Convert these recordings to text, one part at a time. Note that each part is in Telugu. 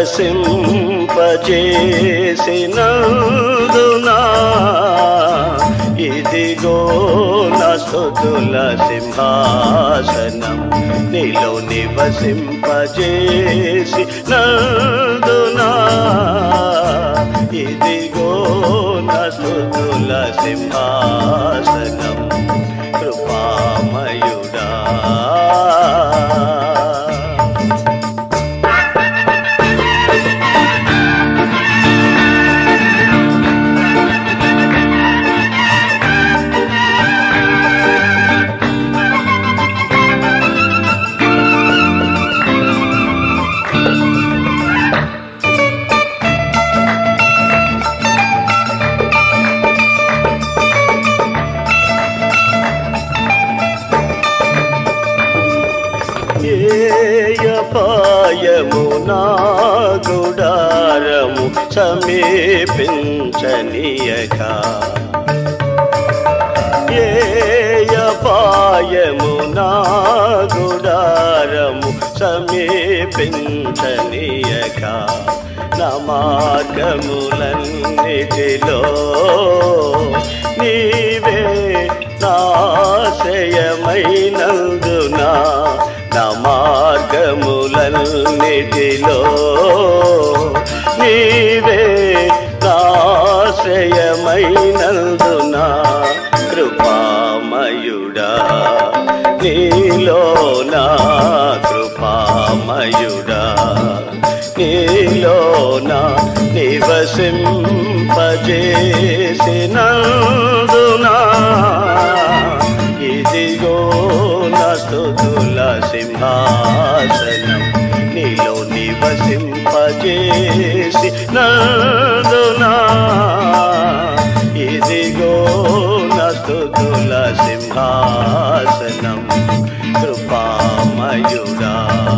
నివసింపజేసినందునా ఇదిగో నా స్తుతుల సింహాసనం నీలో నివసింపజేసి నందునా ఇదిగో నా స్తుతుల సింహాసనం కృపామయుడా ఏయపాయము నా గుడారము సమీపించనీయక ఏయపాయము నా గుడారము సమీపించనీయక నా మార్గములన్నిటిలో నీవే నాశయమైనందునా నా మార్గములన్నిటిలో నీవే నాశ్రయమైనందున కృపామయుడా నీలో నా కృపామయుడా నీలో నా నివసింపజేసినందునా ఇదిగో నా స్తుతుల సింహాసనం నీలో నివసింపజేసి నందునా ఇదిగో నా స్తుతుల సింహాసనం కృపామయుడా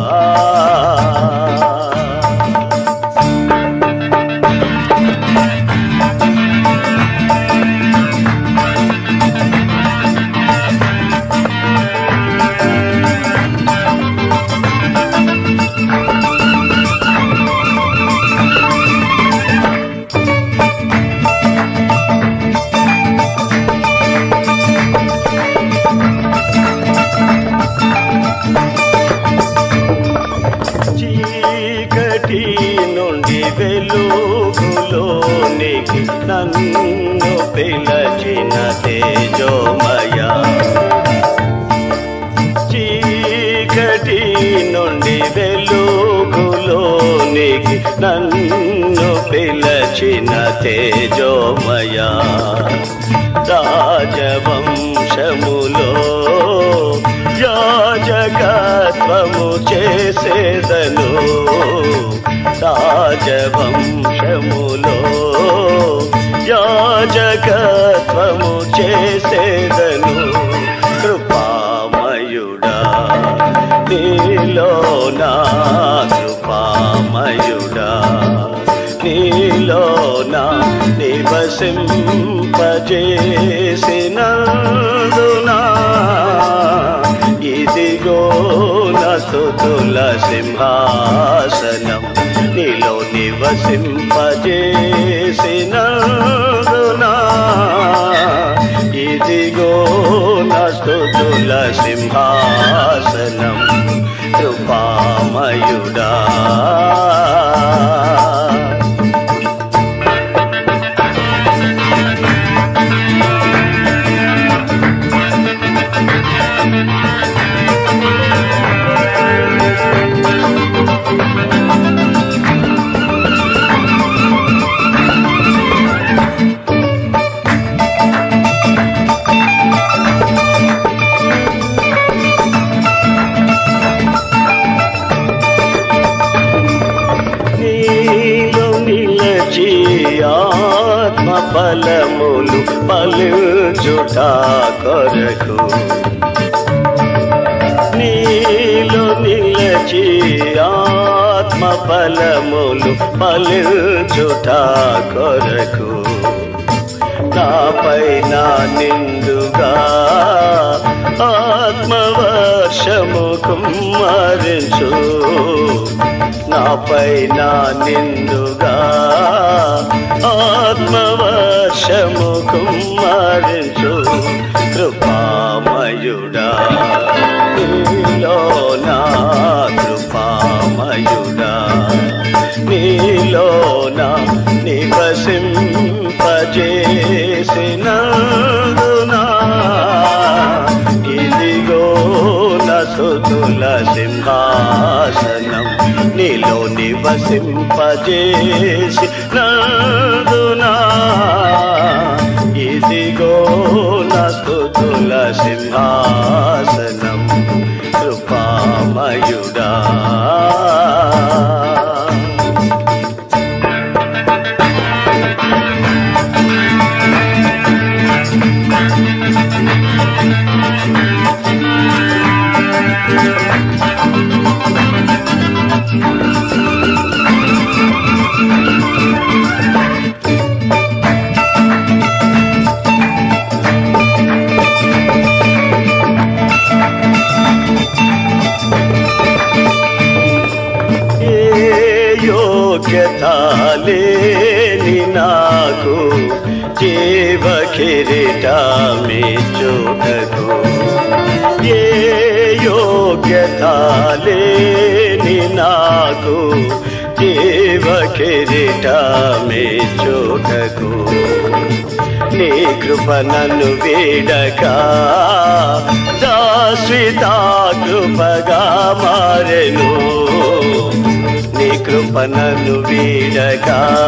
చీకటి నుండి వెలుగులోనికి నన్ను పిలచిన తేజోమయ చీకటి నుండి వెలుగులోనికి నన్ను పిలచిన తేజోమయ రాజవంశములో యాజకత్వము చేసేదను రాజవంశములో యాజకత్వము చేసేదను కృపామయుడా నీలో నా కృపామయుడా నీలో నా నివసింపజేసినందునా ఇదిగో నా స్తుతుల సింహాసనం నీలో నివసింపజేసినందునా ఇదిగో నా స్తుతుల సింహాసనం కృపామయుడా నీలో నిలచి ఆత్మ బలములు పలుచుట కొరకు నీలో నిలచి ఆత్మ బలములు పలుచుట కొరకు నాపై నా నిండుగా ఆత్మవర్షము కుమ్మరించు నాపై నా నిండుగా ఆత్మవర్షము కుమ్మరించు కృపామయుడా నీలో నా కృపామయుడా నీలోన నివసింపజేసినందునా ఇదిగో నసుతుల సింహాసనం నీలో నివసింపజేసి నందునా ఇదిగో నస్తుతుల సింహాసనం కృపామయుడా ఏ యోగ్యత లేని నాకు జీవ కిరీటమే చూడకు ఏ యోగ్యత లేని నాకు జీవ కిరీటమే చూడకు నీ కృప నన్ను వీడక శాశ్వత కృపగా మారెను నీ కృప నన్ను వీడక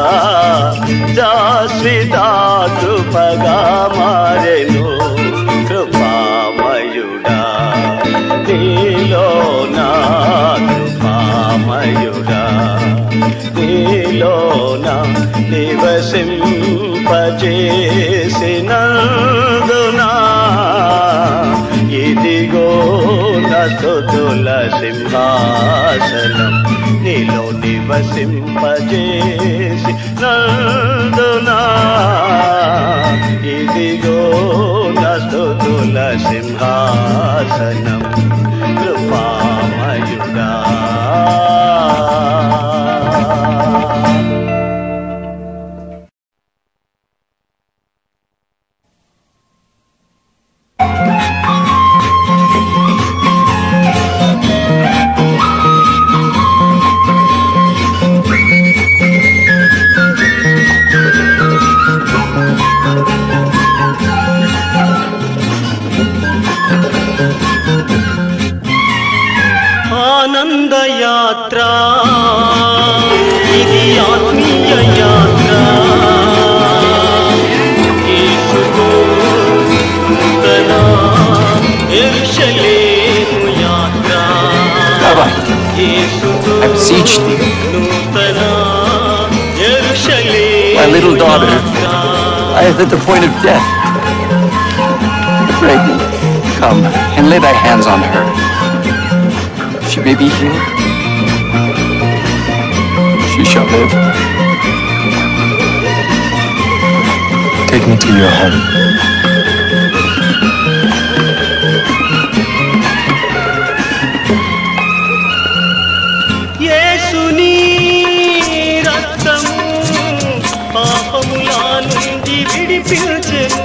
శాశ్వత కృపగా మారెను కృపామయుడా నీలో నా కృపామయుడా నీలోన నివసింపజేసినందునా ఇదిగో నతుల సింహాసనం నీలో నివసింపజేసి నందునా ఇదిగో నతుల సింహాసనం కృపామయుడా ఆనందయాత్ర ఇది ఆత్మీయ యాత్ర యేసుతో నూతన యెరూషలేము యాత్ర Rabbi, యేసుతో I beseech thee. నూతన యెరూషలేము My little daughter. యాత్ర. I am at the point of death. Pray me, come and lay thy hands on her. She may be healed. She shall live. Take me to your home. యేసుని రక్తము పాపముల నుండి విడిపించెను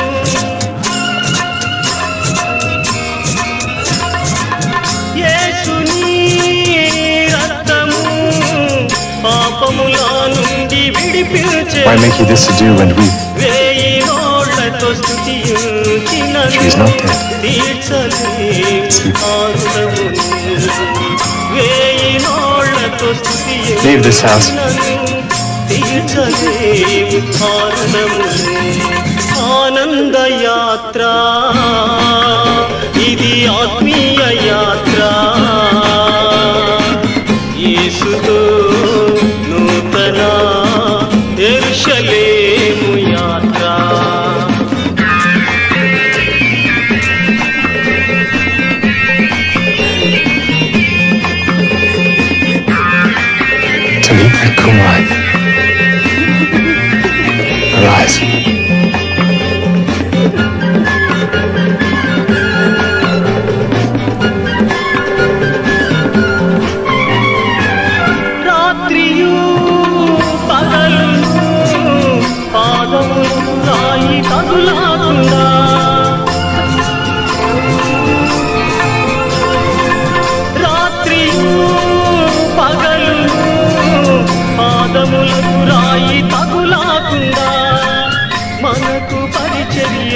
యేసుని రక్తము పాపముల నుండి విడిపించెను Why make you this ado and weep? వేయి నోళ్లతో స్తుతించిన She is not dead. తీర్చలేని ఆరుడమును. వేయి నోళ్లతో స్తుతించిన Leave this house. తీర్చలేని ఆరుడమును. ఆనంద యాత్ర ఇది ఆత్మీయ యాత్ర యేసుతో నూతన ఎరుషలేము యాత్ర Talita Kumai. Arise.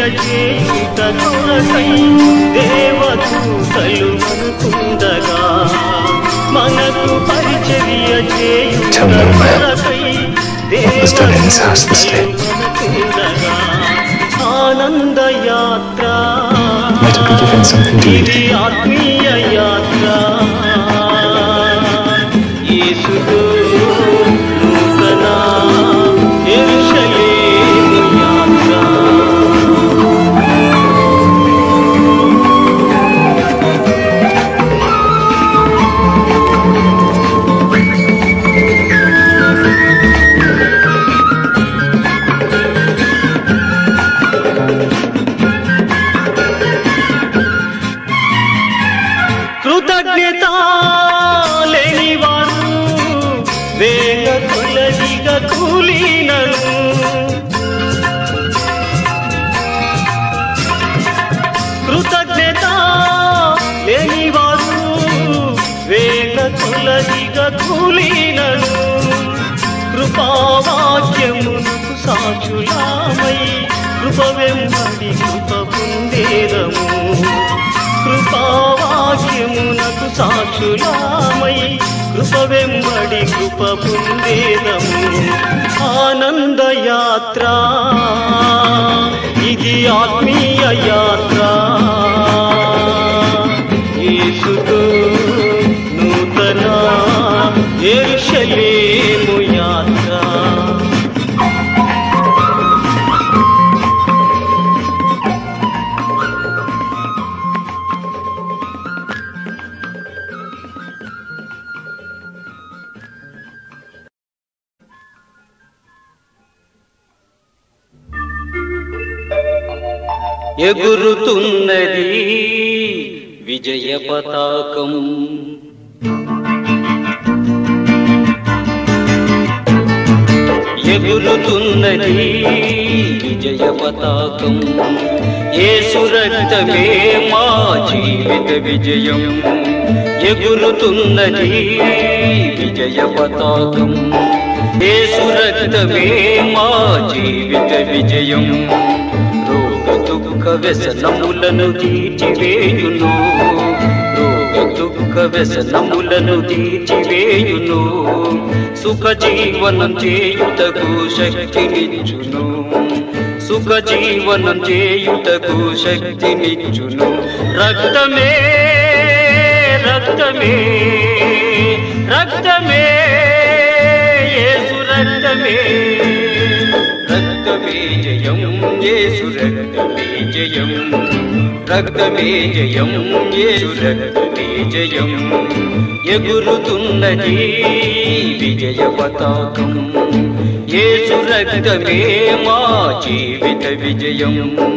చేయుట కొరకై దేవదూతలు అనుకుండగా మనకు పరిచర్య చేయుట Tell no man కొరకై was done in his house this day. దేవదూతలు అనుకుండగా ఆనంద యాత్ర Let it be given something to eat. ఇది ఆత్మీయ యాత్ర యేసుతో నూతన యెరూషలేము యాత్ర కృతజ్ఞత లేని వారు వేగ కొలదిగా కూలినరు కృతజ్ఞత లేని వారు వేగ కొలదిగా కూలినరు కృపావాక్యమునకు సాక్షులామై కృప వెంబడి కృప పొందేదము కృపావాక్యమునకు సాక్షులామై కృప వెంబడి కృప పొందేదము ఆనంద యాత్ర ఇది ఆత్మీయ యాత్ర యేసుతో నూతన యెరూషలేము యాత్ర ఎగురుతున్నది విజయ పతాకం ఎగురుతున్నది విజయ పతాకం యేసు రక్తమే మా జీవిత విజయం ఎగురుతున్నది విజయ పతాకం యేసు రక్తమే మా జీవిత విజయం రోగ దుఃఖ వ్యసనములను తీర్చివేయును రోగ దుఃఖ వ్యసనములను తీర్చివేయును సుఖ జీవనం చేయుటకు శక్తినిచ్చును సుఖ జీవనం చేయుటకు శక్తినిచ్చును రక్తమే రక్తమే రక్తమే యేసు రక్తమే రక్తమే జయం యేసు రక్తమే జయం రక్తమే జయం యేసు రక్తమే జయం ఎగురుతున్నది విజయ పతాకం యేసు రక్తమే మా జీవిత విజయం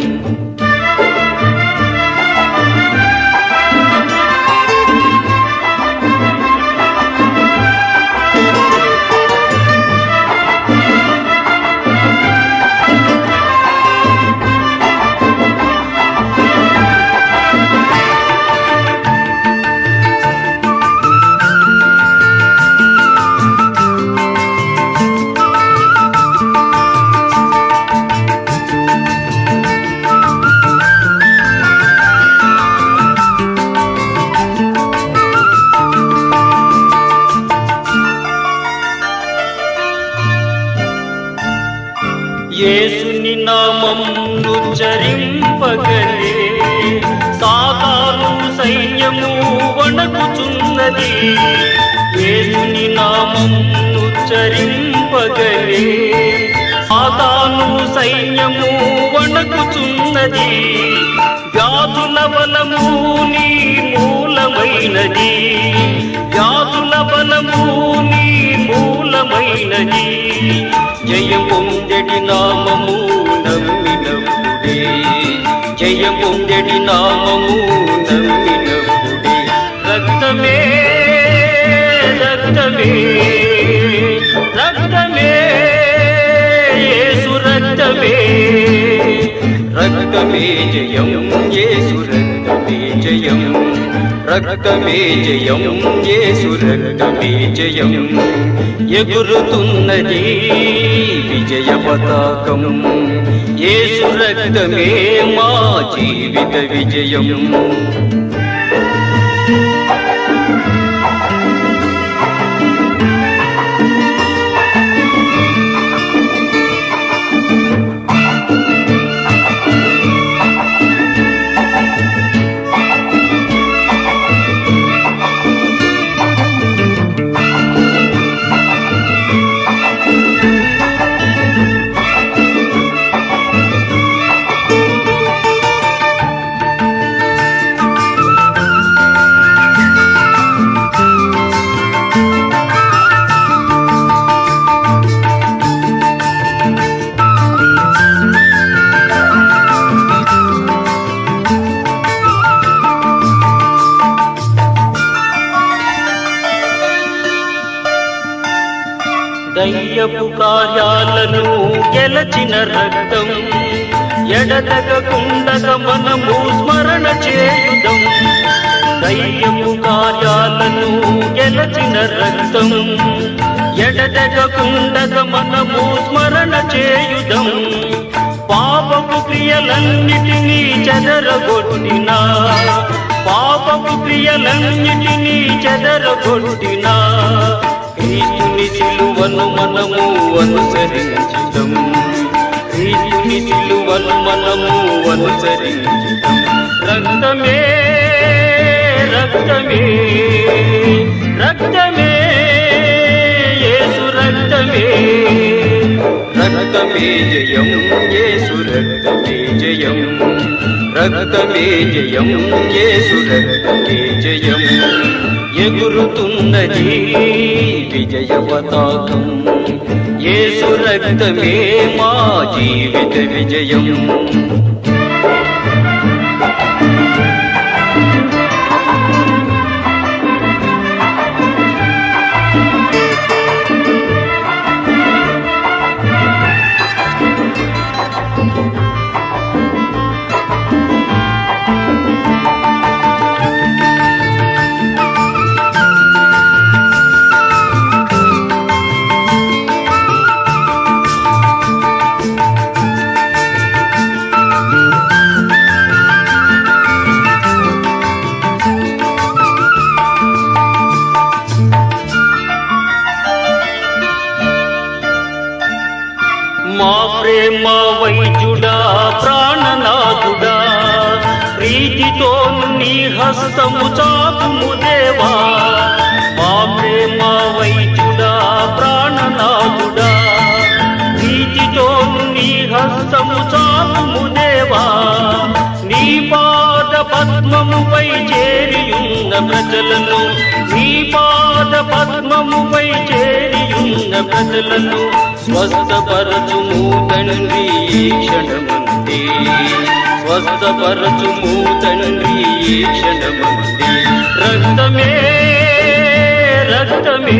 యేసుని నామమును చరింపగలే సాతాను సైన్యము వణకుచున్నది యేసుని నామమును చరింపగలే సాతాను సైన్యము వణకుచున్నది వ్యాధుల బలము నీ మూలమైనది వ్యాధుల బలము నీ మూలమైనది జయం పొందెడి నామము నమ్మినప్పుడే జయం పొందెడి నామము నమ్మినప్పుడే రక్తమే రక్తమే రక్తమే యేసు రక్తమే రక్తమే జయం యేసు రక్తమే జయం రక్తమే జయం యేసు రక్తమే జయం ఎగురుతున్నది విజయ పతాకం యేసు రక్తమే మా జీవిత విజయం దయ్యపు కార్యాలను గెలచిన రక్తం ఎడతగకుండగ మనము స్మరణ చేయుదం దయ్యపు కార్యాలను గెలచిన రక్తం ఎడతగకుండగ మనము స్మరణ చేయుదం పాపపు క్రియలన్నిటినీ చెదరగొట్టిన పాపపు క్రియలన్నిటినీ చెదరగొట్టిన క్రీస్తుని సిలువను మనము అనుసరించుదాం క్రీస్తుని సిలువను మనము అనుసరించుదాం రక్తమే రక్తమే రక్తమే యేసు రక్తమే రక్తమే జయం యేసు రక్తమే జయం రక్తమే జయం యేసు రక్తమే జయం ఎగురుతున్నది విజయ పతాకం యేసు రక్తమే మా జీవిత విజయం మా ప్రేమ వైద్యుడా ప్రాణనాథుడా ప్రీతితో నీ హస్తము చాపుము దేవా మా ప్రేమ వైద్యుడా ప్రాణనాథుడా ప్రీతితో నీ హస్తము చాపుము దేవా నీ పాద పద్మముపై చేరియున్న ప్రజలను నీ పాద పద్మముపై చేరియున్న ప్రజలను స్వస్థపరచుము తండ్రి ఈ క్షణమంతే స్వస్థపరచుము తండ్రి ఈ క్షణమంతే రక్తమే రక్తమే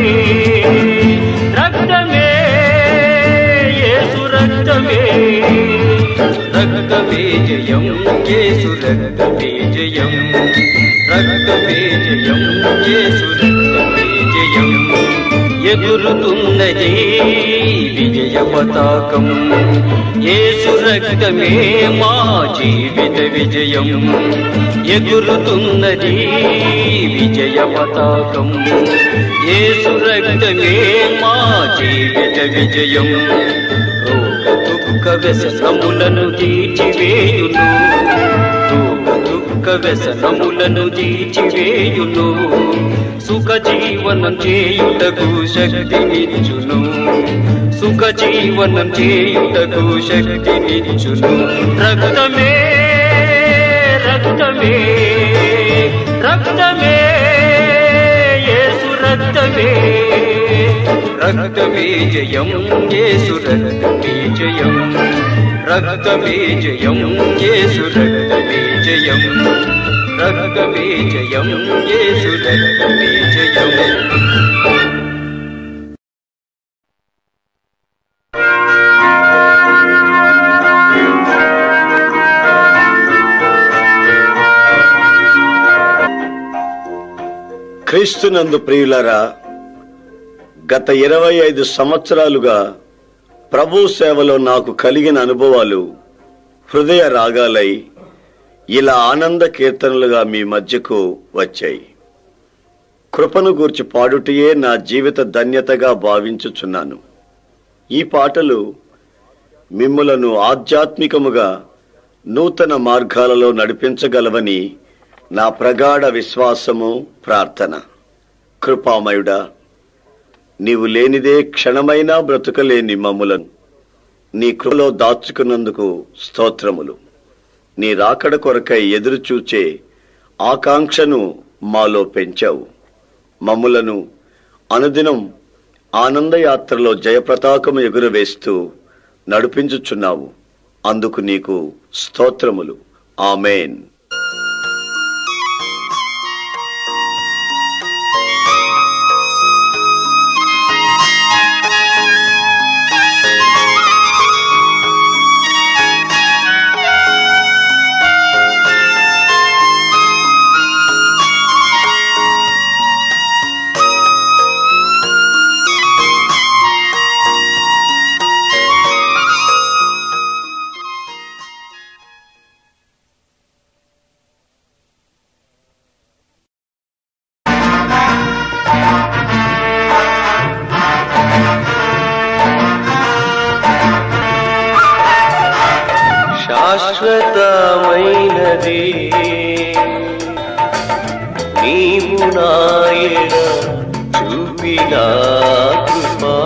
రక్తమే యేసు రక్తమే రక్తమే జయం యేసు రక్తమే జయం రక్తమే జయం యేసు రక్తమే జయం ఎగురుతున్నది విజయ పతాకం యేసు రక్తమే మా జీవిత విజయం ఎగురుతున్నది విజయ పతాకం యేసు రక్తమే మా జీవిత విజయం రోగ దుఃఖ వ్యసనములను తీర్చివేయును రోగ దుఃఖ వ్యసనములను తీర్చివేయును సుఖ జీవనం చేయుటకు శక్తినిచ్చును సుఖ జీవనం చేయుటకు శక్తినిచ్చును రక్తమే రక్తమే రక్తమే యేసు రక్తమే రక్తమే జయం యేసు రక్తమే జయం రక్తమే జయం యేసు రక్తమే జయం రక్తమే జయం యేసు రక్తమే జయం క్రీస్తునందు ప్రియులరా గత ఇరవై ఐదు సంవత్సరాలుగా ప్రభు సేవలో నాకు కలిగిన అనుభవాలు హృదయ రాగాలై ఇలా ఆనంద కీర్తనలుగా మీ మధ్యకు వచ్చాయి కృపను గూర్చి పాడుటయే నా జీవిత ధన్యతగా భావించుచున్నాను ఈ పాటలు మిమ్ములను ఆధ్యాత్మికముగా నూతన మార్గాలలో నడిపించగలవని నా ప్రగాఢ విశ్వాసము ప్రార్థన కృపామయుడా నీవు లేనిదే క్షణమైనా బ్రతుకలేని మమ్ములను నీ కృపలో దాచుకున్నందుకు స్తోత్రములు నీ రాకడ కొరకై ఎదురు చూచే ఆకాంక్షను మాలో పెంచావు మమ్ములను అనుదినం ఆనందయాత్రలో జయప్రతాకము ఎగురవేస్తూ నడిపించుచున్నావు అందుకు నీకు స్తోత్రములు ఆమెన్ శాశ్వతమైనది నీవు నాయన చూపిన కృపా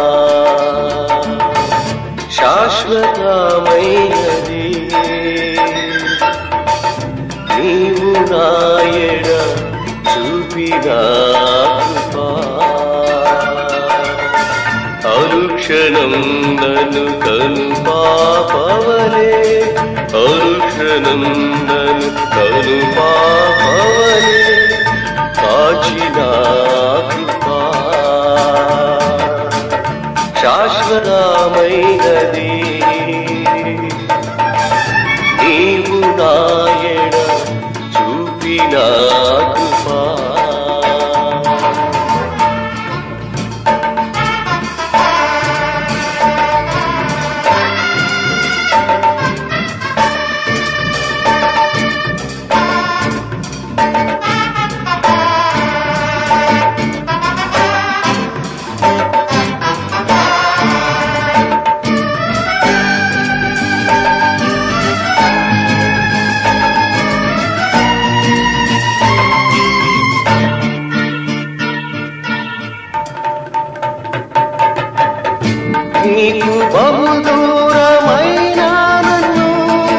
శాశ్వతమైనది నీవు నాయన చూపిన కృపా అనుక్షణం నన్ను కను పాపవలే అనుక్షణం నన్ను కను పాపవలే కాచిన కృపా శాశ్వతమైనది నీవు నాయన చూపిన కృపా నీకు బహుదూరమైన నన్ను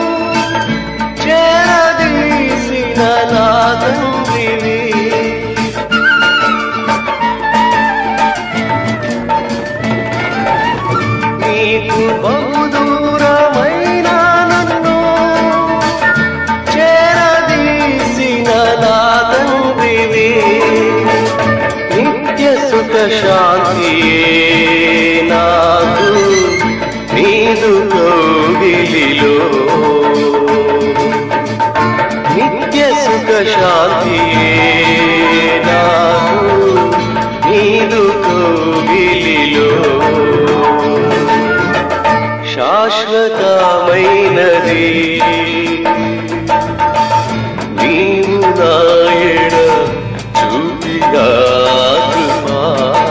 చేరదీసిన నా తండ్రివి నీకు బహుదూరమైన నన్ను చేరదీసిన నా తండ్రివి నిత్య సుఖ శాంతియే నాకు నీదు కోగిలిలో నిత్య సుఖ శాంతియే నాకు నీదు కోగిలిలో శాశ్వతమైనది నీవు నాయణ చూపిగా కృపా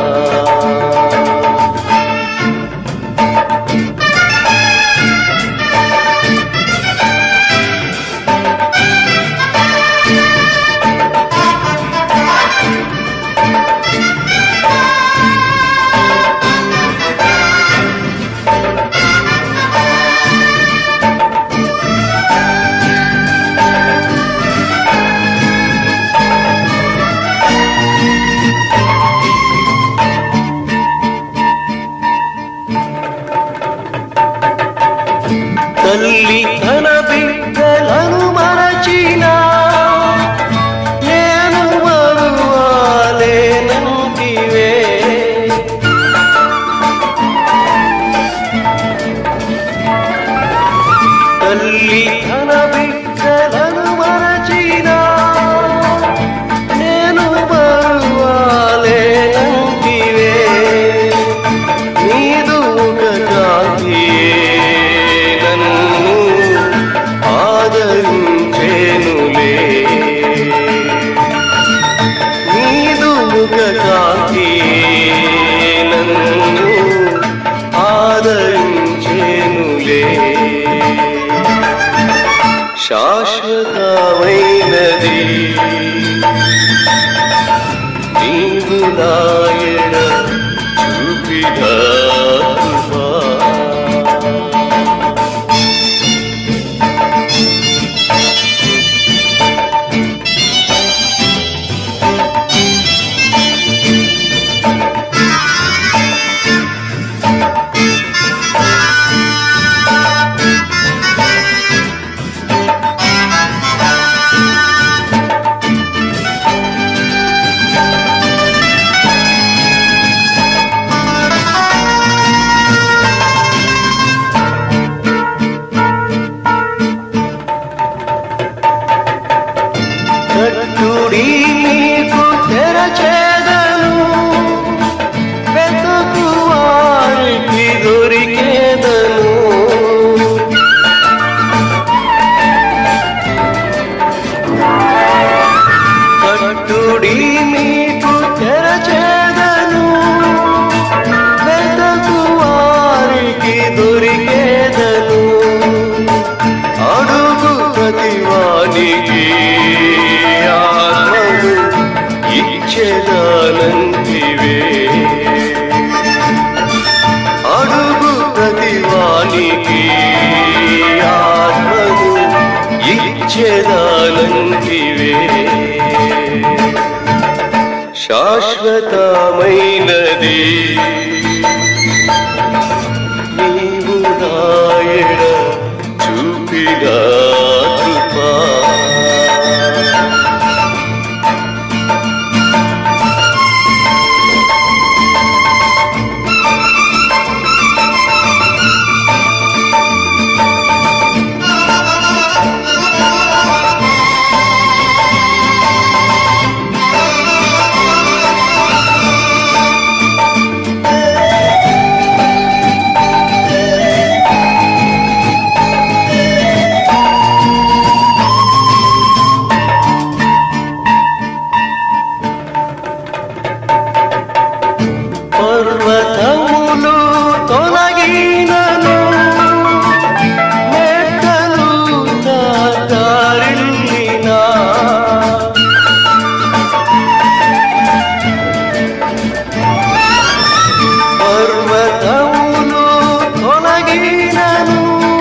తల్లి తన బిడ్డలను మరచిన నేను మరువాలేనంటివే తల్లి తన బిడ్డలను మరచిన నేను మరువాలేనంటివే శాశ్వతమైనది నీవు నాయన చూపిన కృప కట్టుడి నీకు తెరచేదను వెతుకు వారికి దొరికేదను కట్టుడి మీకు తెరచేదను వెతకు వారికి దొరికేదను అడుగు ప్రతివానికి ఆత్మను ఇచ్చేదానంతివే అడుగు ప్రతివానికి ఆత్మను ఇచ్చేదానంతివే శాశ్వతమైనది నీవు నాయన చూపిన కృపా పర్వతములు తొలగినను మెట్టలు దారిల్లినా పర్వతములు తొలగినను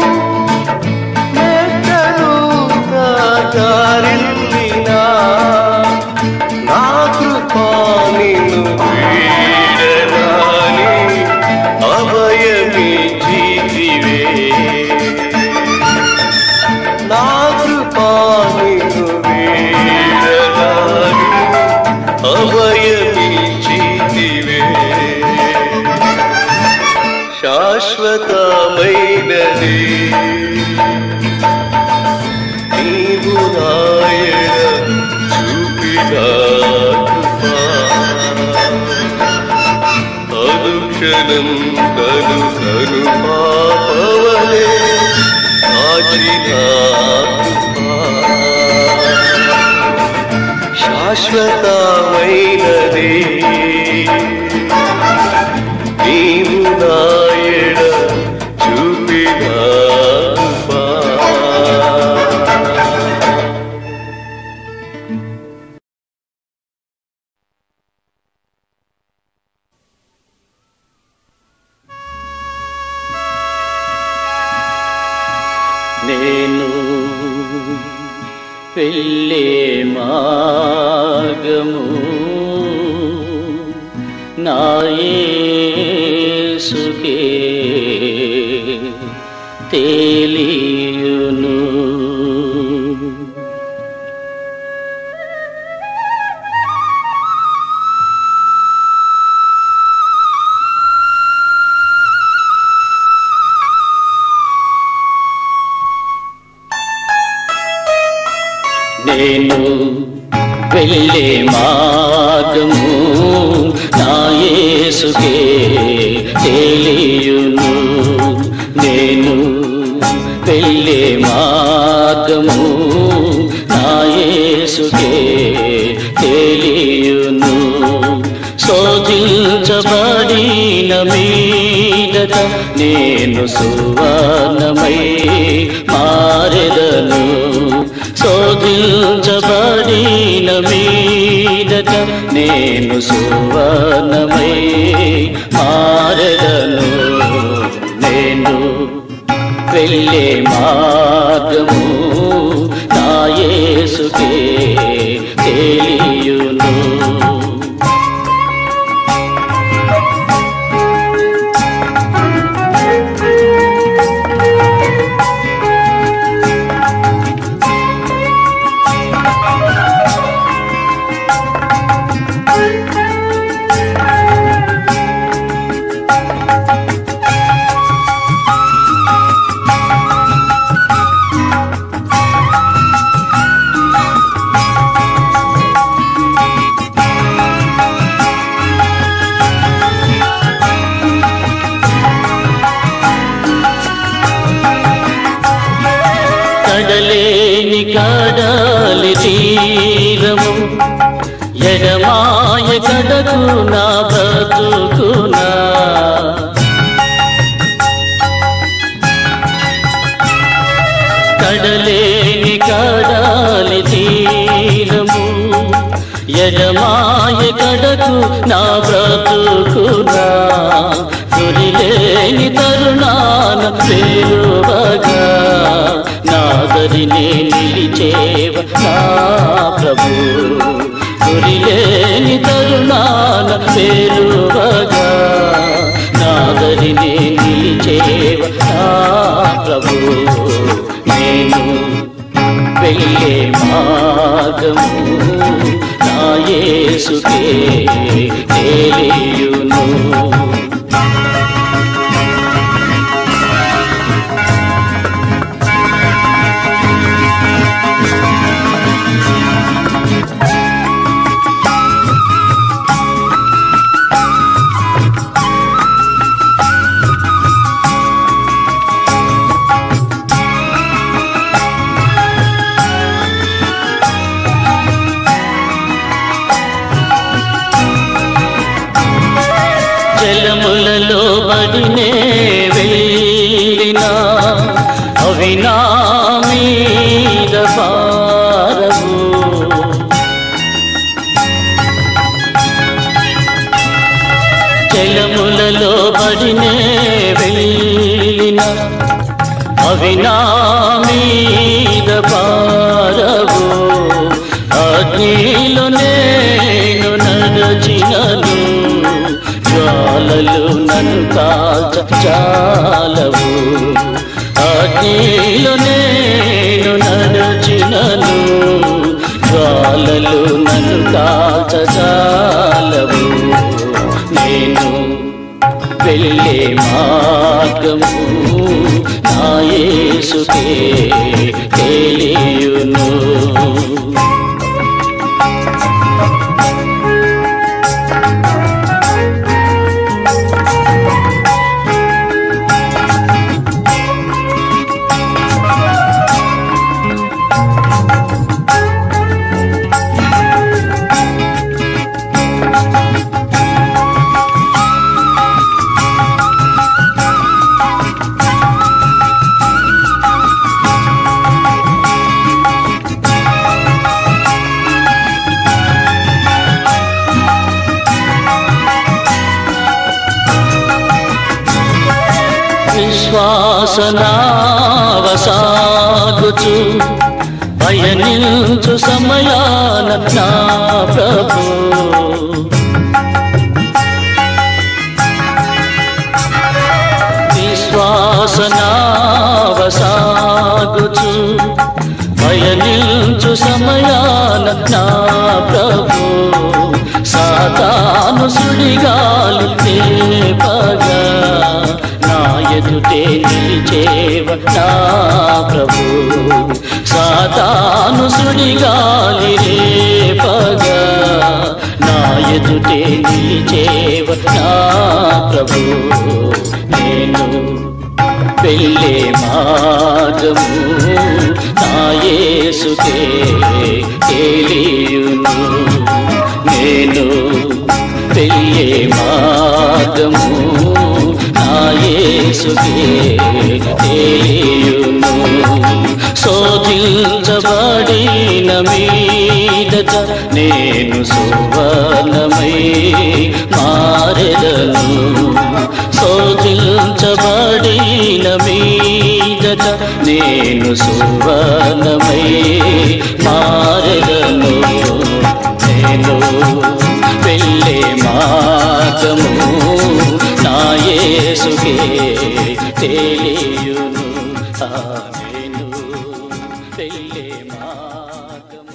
మెట్టలు దారిల్లినా నా కృపా నిన్ను వీడరాని అభయమి జీవివే నా కృపా నిన్ను వీడరాని అభయమి జీవివే శాశ్వతమైనది నీవు నాయన చూపిన కృపా. అనుక్షణం తను తను పాపవలే కాచిన కృపా. శాశ్వతమైనది నీవు నాయన చూపిన కృపా. నేను వెళ్ళే మార్గము నాయసుకే తెలియును నేను వెళ్ళే మార్గము నాయసుకే తెలియును నేను వెళ్ళే మార్గము నాయసుకే తెలియును శోధించబడిన మీదట నేను సువర్ణమై మారెదను శోధించబడిన మీదట నేను సువర్ణమై మారదను నేను వెళ్ళే మార్గము నా యేసుకే తెలియును కడలేని కడలి తీరము ఎడమాయ కడకు నా బ్రతుకునా కడలేని కడలి తీరము ఎడమాయ కడకు నా బ్రతుకునా గురిలేని తరుణాన పేరువగా నాగరిని నిలిచేవ నా ప్రభు గురిలేని తరుణాన పేరువగా నాగరిని నిలిచేవ నా ప్రభు నేను వెళ్ళే మార్గము నా యేసుకే తెలియును జలములలో బడినే వెళ్ళినా అవి నా మీద పారవు జలములలో బడినే వెళ్ళినా అవి నా మీద పారవు అగ్నిలో నేను నడచినను జ్వాలలు నన్ను కాల్చ చాలవు అగ్నిలో నేను నడచినను జ్వాలలు నన్ను కాల్చ చాలవు నేను వెళ్ళే మార్గము నా యేసుకే తెలియును విశ్వాసనావసాగుచు పయనించు సమయాన నా ప్రభు విశ్వాసనావసాగుచు పయనించు సమయాన నా ప్రభు సాతాను సుడిగాలు తేపగా నా ఎదుటే నిలిచేవ నా ప్రభు సాతాను సుడిగాలి రేపగా నా ఎదుటే నిలిచేవ నా ప్రభు నేను వెళ్ళే మార్గము నా యేసుకే తెలియును నేను వెళ్ళే మార్గము నా యేసుకే తెలియును శోధించబడిన మీదట నేను సువర్ణమై మారెదను శోధించబడిన మీదట నేను సువర్ణమై మారెదను నేను వెళ్ళే మార్గము నా యేసుకే తెలియును ఆ నేను వెళ్ళే మార్గము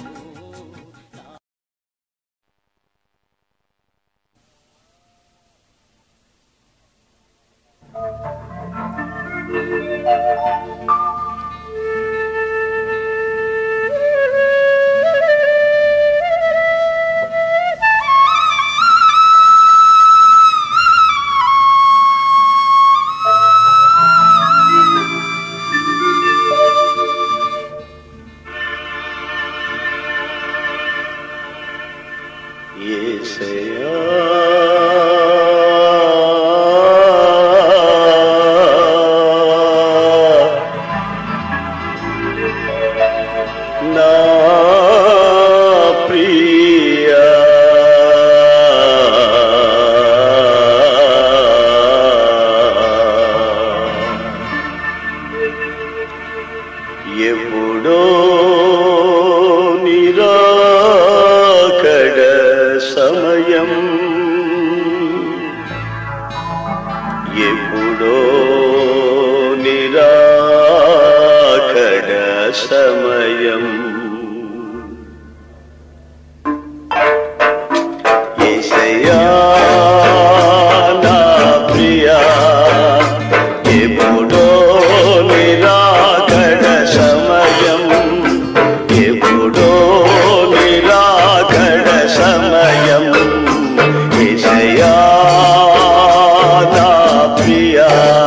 యేసయ్యా నా ప్రియా ఎప్పుడో నిరాకడ సమయం ఎప్పుడో నిరాకడ సమయం యేసయ్యా నా ప్రియా ఎప్పుడో నిరాకడ సమయం ఎప్పుడో నిరాకడ సమయం యేసయ్యా నా ప్రియా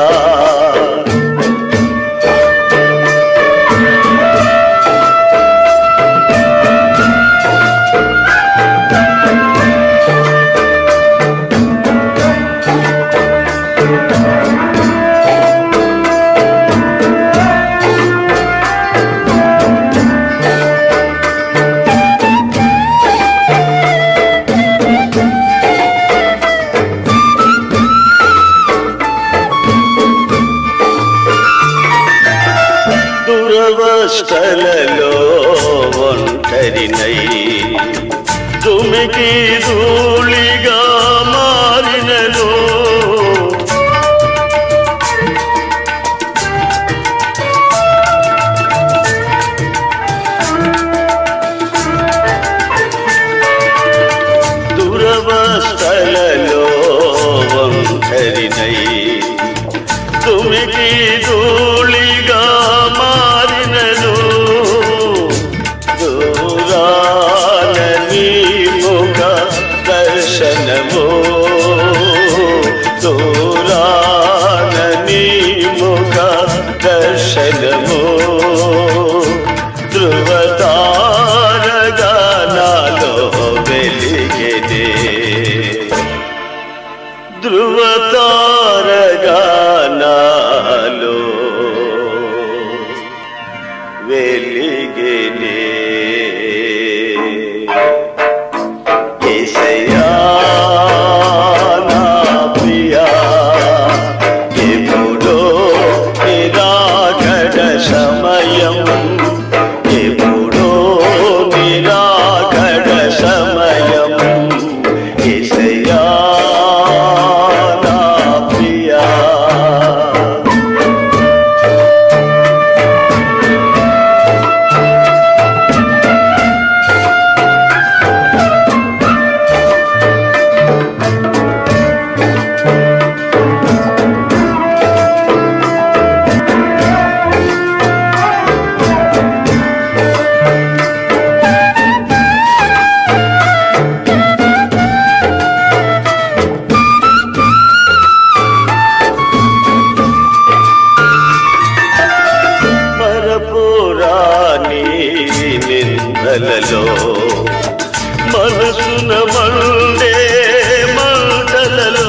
దురవస్థలలో ఒంటరినై తుమికి ధూళిగా మారినను దురవస్థలలో ఒంటరినై తుమికి ధూళిగా మారినను దూరాన నీ ముఖ దర్శనము దూరాన నీ ముఖ దర్శనము ధృవతారగా నాలో వెలిగెనే ధృవతారగా నాలో వెలిగినే యేసయ్యా నా ప్రియా ఎప్పుడో నిరాకడ సమయం ఎప్పుడో నిరాకడ సమయం యేసయ్యా నా ప్రియా మరపురాని నిందలలో మనసున మండే మంటలలో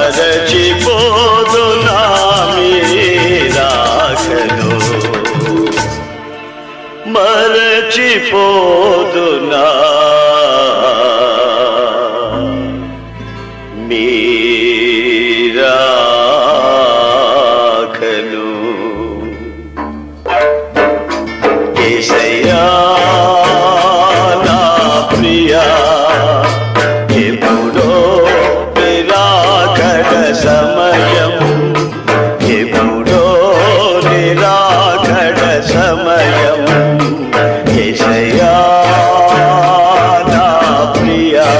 మరచిపోదు నా మీరాకను మరచిపోదు నా మీరాకను ఏసయ్యా నా ప్రియా ఎప్పుడో నిరాకడ సమయం ఎప్పుడో నిరాకడ సమయం ఏసయ్యా నా ప్రియా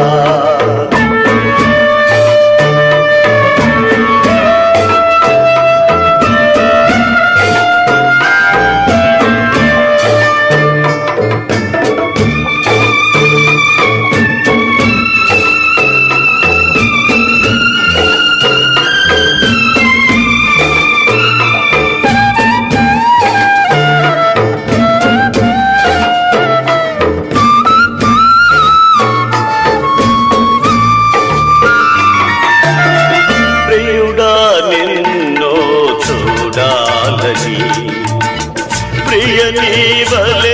ప్రియుడా నిన్నో చూడాలని ప్రియ నీవలే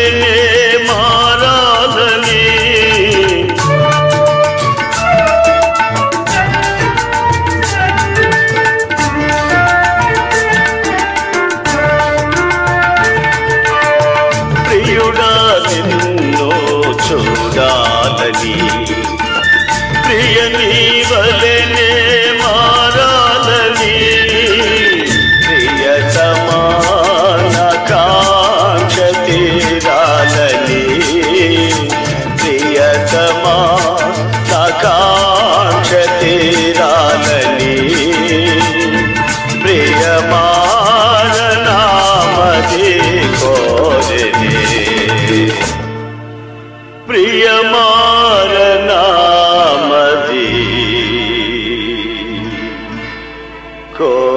మారాలని ప్రియుడా నిన్నో చూడాలని ప్రియ నీవలనే మారాలని ప్రియ సమాన కాంక్ష తీరాలని ప్రియ సమాన కాంక్ష తీరాలని ప్రియ మారనామది కోరని ప్రియమారనామది కో